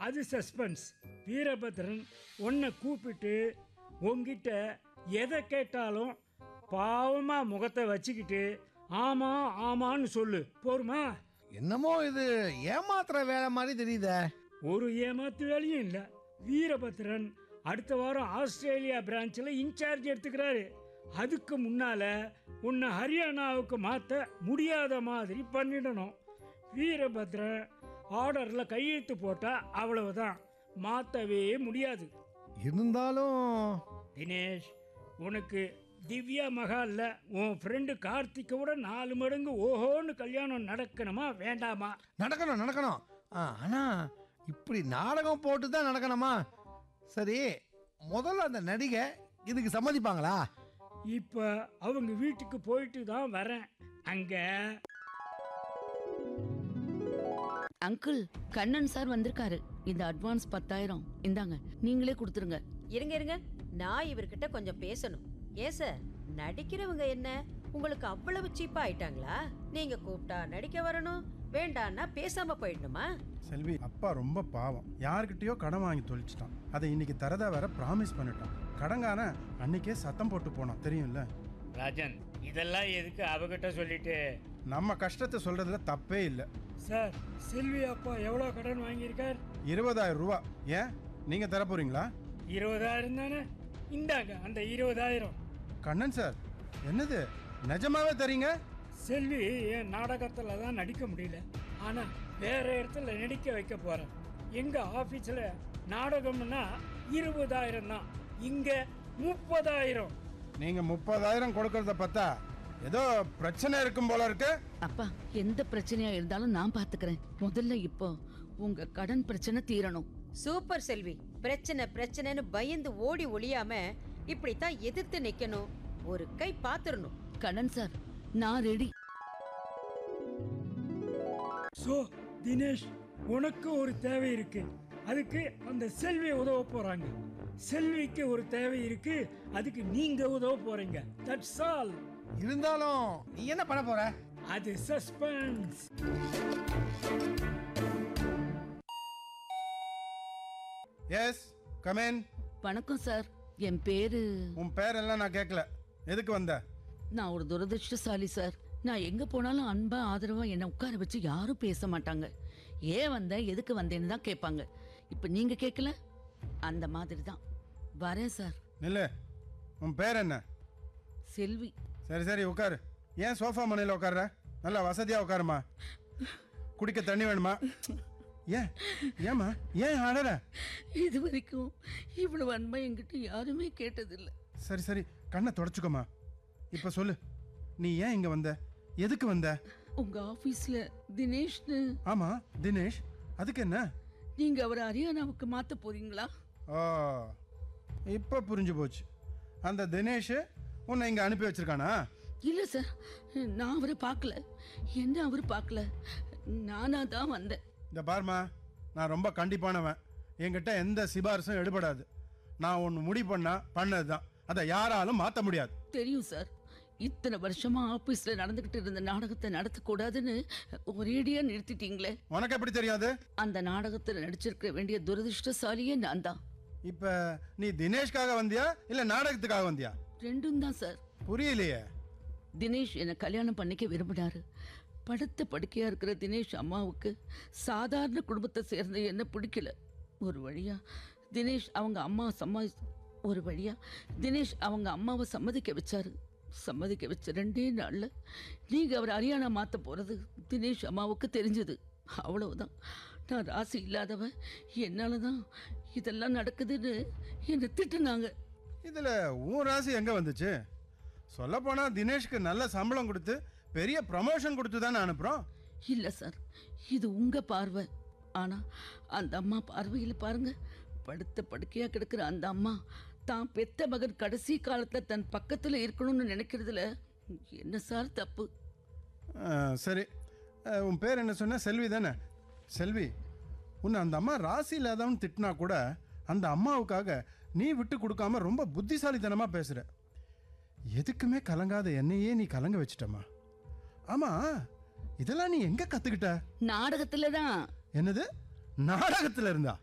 அது சஸ்பென்ஸ் வீரபத்ரன் உன்னை கூப்பிட்டு உன்கிட்ட எதை கேட்டாலும் பாவமா முகத்தை வச்சுக்கிட்டு ஆமா ஆமான்னு சொல்லு போருமா என்னமோ இது ஏமாத்துற வேலை மாதிரி தெரியுதே ஒரு ஏமாத்து வேலையும் இல்லை வீரபத்ரன் அடுத்த வாரம் ஆஸ்திரேலியா பிரான்ச்சில் இன்சார்ஜ் எடுத்துக்கிறாரு அதுக்கு முன்னால உன்னை ஹரியானாவுக்கு மாற்ற முடியாத மாதிரி பண்ணிடணும் வீரபத்ரன் ஆர்டரில் கையெழுத்து போட்டால் அவ்வளவுதான் மாற்றவே முடியாது இருந்தாலும் தினேஷ் உனக்கு திவ்யா மகால்ல உன் ஃப்ரெண்டு கார்த்திக்கோட நாலு மடங்கு ஓஹோன்னு கல்யாணம் நடக்கணுமா வேண்டாமா நடக்கணும் நடக்கணும் ஆ, ஆனா இப்படி நாடகம் போட்டு தான் நடக்கணுமா சரி முதல்ல அந்த நடிகை இதுக்கு சம்மதிப்பாங்களா இப்போ அவங்க வீட்டுக்கு போயிட்டு தான் வரேன் அங்கே அங்கிள் கண்ணன் சார் வந்திருக்காரு இந்த அட்வான்ஸ் பத்தாயிரம் இந்தாங்க நீங்களே கொடுத்துருங்க இருங்க இருங்க நான் இவர்கிட்ட கொஞ்சம் பேசணும் ஏன் சார் நடிக்கிறவங்க என்ன உங்களுக்கு அவ்வளவு சீப்பா ஆயிட்டாங்களா நீங்க கூப்பிட்டா நடிக்க வரணும் வேண்டான்னா பேசாம போயிடணுமா செல்வி அப்பா ரொம்ப பாவம் யார்கிட்டயோ கடன் வாங்கி தொலைச்சிட்டான் அதை இன்னைக்கு தரதா வேற ப்ராமிஸ் பண்ணிட்டான் கடங்கான அன்னைக்கே சத்தம் போட்டு போனான் தெரியும்ல ராஜன் இதெல்லாம் எதுக்கு அவகிட்ட சொல்லிட்டு நம்ம கஷ்டத்தை சொல்றதுல தப்பே இல்லை சார் செல்வி அப்பா எவ்வளோ கடன் வாங்கியிருக்கார் இருபதாயிரம் ரூபா ஏன் நீங்க தர போறீங்களா இருபதாயிரம் தானே இந்தாங்க அந்த இருபதாயிரம் கண்ணன் சார் என்னது நிஜமாவே தரீங்க செல்வி என் நாடகத்தில் தான் நடிக்க முடியல ஆனால் வேற இடத்துல நடிக்க வைக்க போகிறேன் எங்கள் ஆஃபீஸில் நாடகம்னா இருபதாயிரம் தான் இங்கே முப்பதாயிரம் நீங்க முப்பதாயிரம் கொடுக்கறத பார்த்தா ஏதோ பிரச்சனை இருக்கும் போல இருக்கு அப்பா எந்த பிரச்சனையா இருந்தாலும் நான் பாத்துக்கிறேன் முதல்ல இப்போ உங்க கடன் பிரச்சனை தீரணும் சூப்பர் செல்வி பிரச்சனை பிரச்சனைன்னு பயந்து ஓடி ஒளியாம இப்படித்தான் எதிர்த்து நிக்கணும் ஒரு கை பாத்துறணும் கண்ணன் சார் நான் ரெடி ஸோ தினேஷ் உனக்கு ஒரு தேவை இருக்கு அதுக்கு அந்த செல்வி உதவ போறாங்க செல்விக்கு ஒரு தேவை இருக்கு அதுக்கு நீங்க உதவ போறீங்க தட்ஸ் ஆல் இருந்தாலும் நீ என்ன பண்ண போற அது சஸ்பென்ஸ் எஸ் கமேன் வணக்கம் சார் என் பேரு உன் பேரெல்லாம் நான் கேட்கல எதுக்கு வந்த நான் ஒரு துரதிருஷ்டசாலி சார் நான் எங்க போனாலும் அன்பா ஆதரவா என்னை உட்கார வச்சு யாரும் பேச மாட்டாங்க ஏன் வந்தேன் எதுக்கு வந்தேன்னு தான் கேட்பாங்க இப்போ நீங்க கேட்கல அந்த மாதிரி தான் வரேன் சார் நில்லு உன் பேர் என்ன செல்வி சரி சரி உட்காரு ஏன் சோஃபா மனையில் உட்கார்ற நல்லா வசதியா உட்காருமா குடிக்க தண்ணி வேணுமா ஏன் ஏம்மா ஏன் அழற இது வரைக்கும் இவ்வளவு அன்பா என்கிட்ட யாருமே கேட்டதில்லை சரி சரி கண்ணை தொடச்சுக்கோமா இப்போ சொல்லு நீ ஏன் இங்க வந்த எதுக்கு வந்த உங்க ஆபீஸ்ல தினேஷ்னு ஆமா தினேஷ் அதுக்கு என்ன நீங்க அவரை ஹரியானாவுக்கு மாத்த போறீங்களா ஓ இப்போ புரிஞ்சு போச்சு அந்த தினேஷ் உன்னை இங்க அனுப்பி வச்சிருக்கானா இல்ல சார் நான் அவரை பார்க்கல என்ன அவர் பார்க்கல நானா தான் வந்தேன் இந்த பார்மா நான் ரொம்ப கண்டிப்பானவன் என்கிட்ட எந்த சிபாரிசும் எடுபடாது நான் ஒன்று முடிவு பண்ணா பண்ணது தான் அதை யாராலும் மாற்ற முடியாது தெரியும் சார் இத்தனை வருஷமா ஆபீஸ்ல நடந்துகிட்டு இருந்த நாடகத்தை நடத்தக்கூடாதுன்னு ஒரேடியா நிறுத்திட்டீங்களே உனக்கு எப்படி தெரியாது அந்த நாடகத்துல நடிச்சிருக்க வேண்டிய துரதிருஷ்டசாலியே நான் தான் இப்போ நீ தினேஷ்காக வந்தியா இல்லை நாடகத்துக்காக வந்தியா ரெண்டும் தான் சார் புரியலையே தினேஷ் என்னை கல்யாணம் பண்ணிக்க விரும்பினாரு படுத்த படுக்கையா இருக்கிற தினேஷ் அம்மாவுக்கு சாதாரண குடும்பத்தை சேர்ந்த என்ன பிடிக்கல ஒரு வழியா தினேஷ் அவங்க அம்மா சம்ம ஒரு வழியா தினேஷ் அவங்க அம்மாவை சம்மதிக்க வச்சாரு சம்மதிக்க வச்ச ரெண்டே நாள்ல நீங்க அவர் ஹரியானா மாத்த போறது தினேஷ் அம்மாவுக்கு தெரிஞ்சது அவ்வளவுதான் நான் ராசி இல்லாதவன் என்னால தான் இதெல்லாம் நடக்குதுன்னு என்னை திட்டுனாங்க இதில் உன் ராசி எங்கே வந்துச்சு சொல்லப்போனால் தினேஷ்க்கு நல்ல சம்பளம் கொடுத்து பெரிய ப்ரமோஷன் கொடுத்து தானே அனுப்புகிறோம் இல்ல சார் இது உங்க பார்வை ஆனா அந்த அம்மா பார்வையில் பாருங்க படுத்த படுக்கையா கிடக்கிற அந்த அம்மா தான் பெத்த மகன் கடைசி காலத்துல தன் பக்கத்துல இருக்கணும்னு நினைக்கிறதுல என்ன சார் தப்பு சரி அஹ், உன் பேர் என்ன சொன்ன செல்வி தானே செல்வி உன்னை அந்த அம்மா ராசி இல்லாதவன் திட்டினா கூட அந்த அம்மாவுக்காக நீ விட்டு கொடுக்காம ரொம்ப புத்திசாலித்தனமாக பேசுகிற எதுக்குமே கலங்காத என்னையே நீ கலங்க வச்சிட்டம்மா ஆமாம் இதெல்லாம் நீ எங்கே கற்றுக்கிட்ட நாடகத்துல தான் என்னது நாடகத்தில் இருந்தா